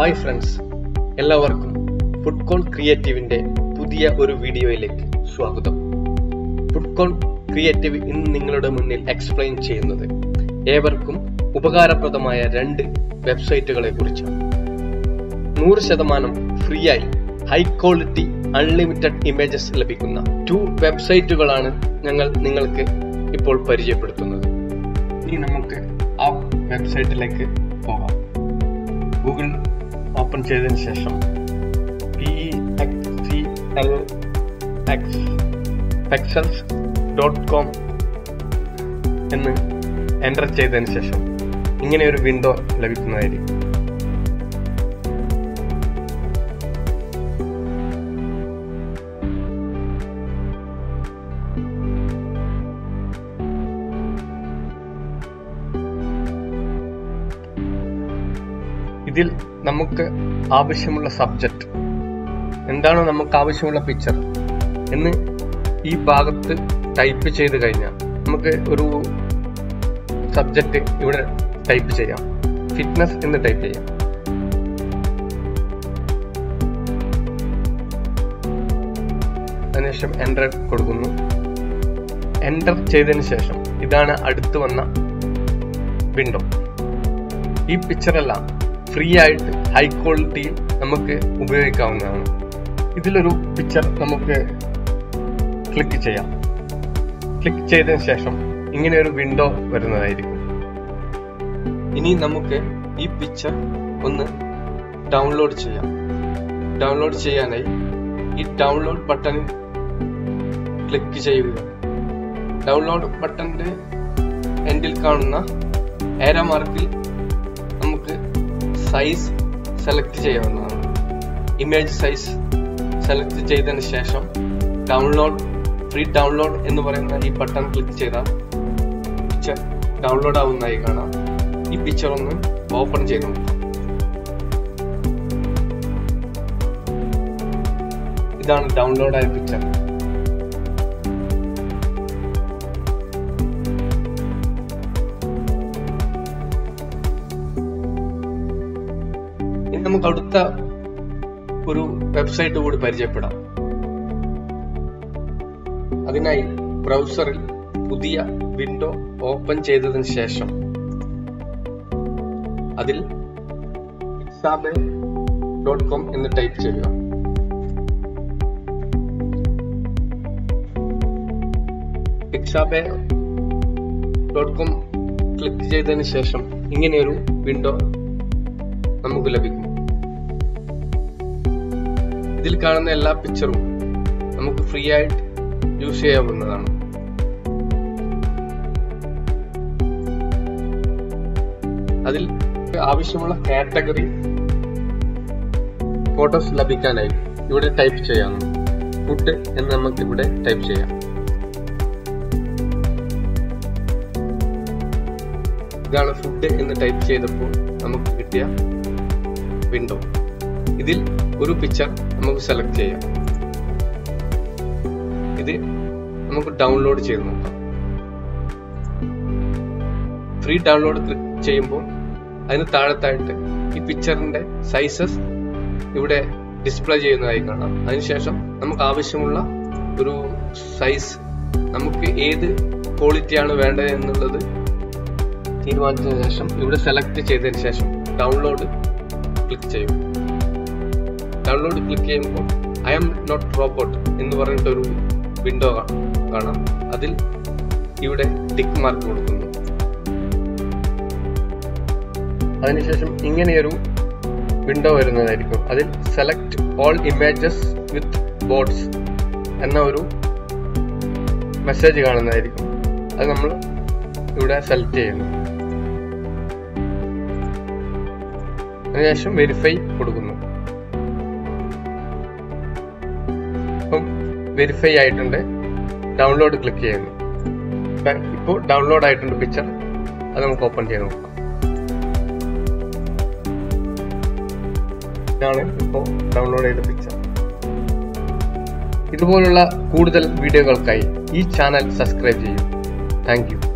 hi friends എല്ലാവർക്കും food കോൺ ക്രിയേറ്റീവിന്റെ പുതിയ ഒരു വീഡിയോയിലേക്ക് സ്വാഗതം ഫുഡ് കോൺ ക്രിയേറ്റീവ് ഇന്ന് നിങ്ങളുടെ മുന്നിൽ എക്സ്പ്ലെയിൻ ചെയ്യുന്നത് ഏവർക്കും ഉപകാരപ്രദമായ രണ്ട് വെബ്സൈറ്റുകളെ കുറിച്ചാണ് നൂറ് ശതമാനം ഫ്രീ ആയി ഹൈ ക്വാളിറ്റി അൺലിമിറ്റഡ് ഇമേജസ് ലഭിക്കുന്ന ടു വെബ്സൈറ്റുകളാണ് ഞങ്ങൾ നിങ്ങൾക്ക് ഇപ്പോൾ പരിചയപ്പെടുത്തുന്നത് ഇനി നമുക്ക് ആ വെബ്സൈറ്റിലേക്ക് പോകാം ഗൂഗിൾ ഓപ്പൺ ചെയ്തതിന് ശേഷം P X C L X Pexels dot com എന്ന് എൻ്റർ ചെയ്തതിന് ശേഷം ഇങ്ങനെ ഒരു വിൻഡോ ലഭിക്കുന്നതായിരിക്കും ഇതിൽ നമുക്ക് ആവശ്യമുള്ള സബ്ജക്റ്റ് എന്താണോ നമുക്ക് ആവശ്യമുള്ള പിക്ചർ എന്ന് ഈ ഭാഗത്ത് ടൈപ്പ് ചെയ്ത് കഴിഞ്ഞാൽ നമുക്ക് ഒരു സബ്ജക്റ്റ് ഇവിടെ ടൈപ്പ് ചെയ്യാം ഫിറ്റ്നസ് എന്ന് ടൈപ്പ് ചെയ്യാം അതിനുശേഷം എൻ്റർ കൊടുക്കുന്നു എൻ്റർ ചെയ്തതിന് ശേഷം ഇതാണ് അടുത്ത് വന്ന വിൻഡോ ഈ പിക്ചറെല്ലാം ഫ്രീ ആയിട്ട് ഹൈ ക്വാളിറ്റിയിൽ നമുക്ക് ഉപയോഗിക്കാവുന്നതാണ് ഇതിലൊരു പിക്ചർ നമുക്ക് ക്ലിക്ക് ചെയ്യാം ക്ലിക്ക് ചെയ്തതിന് ശേഷം ഇങ്ങനെ ഒരു വിൻഡോ വരുന്നതായിരിക്കും ഇനി നമുക്ക് ഈ പിക്ചർ ഒന്ന് ഡൗൺലോഡ് ചെയ്യാം ഡൗൺലോഡ് ചെയ്യാനായി ഈ ഡൗൺലോഡ് ബട്ടണിൽ ക്ലിക്ക് ചെയ്യുക ഡൗൺലോഡ് ബട്ടന്റെ എൻഡിൽ കാണുന്ന ഏര മാർക്കിൽ നമുക്ക് സൈസ് സെലക്ട് ചെയ്യാവുന്നതാണ് ഇമേജ് സൈസ് സെലക്ട് ചെയ്തതിന് ശേഷം ഡൗൺലോഡ് ഫ്രീ ഡൗൺലോഡ് എന്ന് പറയുന്ന ഈ ബട്ടൺ ക്ലിക്ക് ചെയ്താൽ പിക്ചർ ഡൗൺലോഡ് ആവുന്നതായി കാണാം ഈ പിക്ചർ ഒന്ന് ഓപ്പൺ ചെയ്ത് നോക്കാം ഇതാണ് ഡൗൺലോഡ് ആയ പിക്ചർ ഇനി നമുക്ക് അടുത്ത ഒരു വെബ്സൈറ്റ് കൂടി പരിചയപ്പെടാം അതിനായി ബ്രൗസറിൽ പുതിയ വിൻഡോ ഓപ്പൺ ചെയ്തതിന് ശേഷം അതിൽ പിക്സാബെ ഡോട്ട് കോം എന്ന് ടൈപ്പ് ചെയ്യുക പിക്സാബെ ഡോട്ട് കോം ക്ലിക്ക് ചെയ്തതിന് ശേഷം ഇങ്ങനെയൊരു വിൻഡോ നമുക്ക് ലഭിക്കും ഇതിൽ കാണുന്ന എല്ലാ പിക്ചറും നമുക്ക് ഫ്രീ ആയിട്ട് യൂസ് ചെയ്യാവുന്നതാണ് അതിൽ ആവശ്യമുള്ള കാറ്റഗറി ഫോട്ടോസ് ലഭിക്കാനായി ഇവിടെ ടൈപ്പ് ചെയ്യാം ഫുഡ് എന്ന് നമുക്ക് ഇവിടെ ടൈപ്പ് ചെയ്യാം ഇതാണ് ഫുഡ് എന്ന് ടൈപ്പ് ചെയ്തപ്പോൾ നമുക്ക് കിട്ടിയ വിൻഡോ ഇതിൽ ഒരു പിക്ചർ നമുക്ക് സെലക്ട് ചെയ്യാം ഇത് നമുക്ക് ഡൗൺലോഡ് ചെയ്ത് നോക്കാം ഫ്രീ ഡൗൺലോഡ് ക്ലിക്ക് ചെയ്യുമ്പോൾ അതിന് താഴത്തായിട്ട് ഈ പിക്ചറിന്റെ സൈസസ് ഇവിടെ ഡിസ്പ്ലേ ചെയ്യുന്നതായി കാണാം അതിനുശേഷം നമുക്ക് ആവശ്യമുള്ള ഒരു സൈസ് നമുക്ക് ഏത് ക്വാളിറ്റിയാണ് വേണ്ടത് എന്നുള്ളത് തീരുമാനിച്ചതിന് ശേഷം ഇവിടെ സെലക്ട് ചെയ്തതിന് ശേഷം ഡൗൺലോഡ് ക്ലിക്ക് ചെയ്യും ഡൗൺലോഡ് ക്ലിക്ക് ചെയ്യുമ്പോൾ ഐ ആം നോട്ട് റോബോട്ട് എന്ന് പറഞ്ഞിട്ടൊരു വിൻഡോ കാണാം അതിൽ ഇവിടെ ടിക്ക് മാർക്ക് കൊടുക്കുന്നു അതിനുശേഷം ഇങ്ങനെയൊരു വിൻഡോ വരുന്നതായിരിക്കും അതിൽ select all images with boards എന്ന ഒരു മെസ്സേജ് കാണുന്നതായിരിക്കും അത് നമ്മൾ ഇവിടെ സെലക്ട് ചെയ്യുന്നു അതിനുശേഷം വെരിഫൈ കൊടുക്കുന്നു ഇപ്പം വെരിഫൈ ആയിട്ടുണ്ട് ഡൗൺലോഡ് ക്ലിക്ക് ചെയ്യുന്നു ഇപ്പോൾ ഡൗൺലോഡ് ആയിട്ടുണ്ട് പിക്ചർ അത് നമുക്ക് ഓപ്പൺ ചെയ്ത് നോക്കാം ഇതാണ് ഇപ്പോൾ ഡൗൺലോഡ് ചെയ്ത പിക്ചർ ഇതുപോലുള്ള കൂടുതൽ വീഡിയോകൾക്കായി ഈ ചാനൽ സബ്സ്ക്രൈബ് ചെയ്യൂ താങ്ക് യു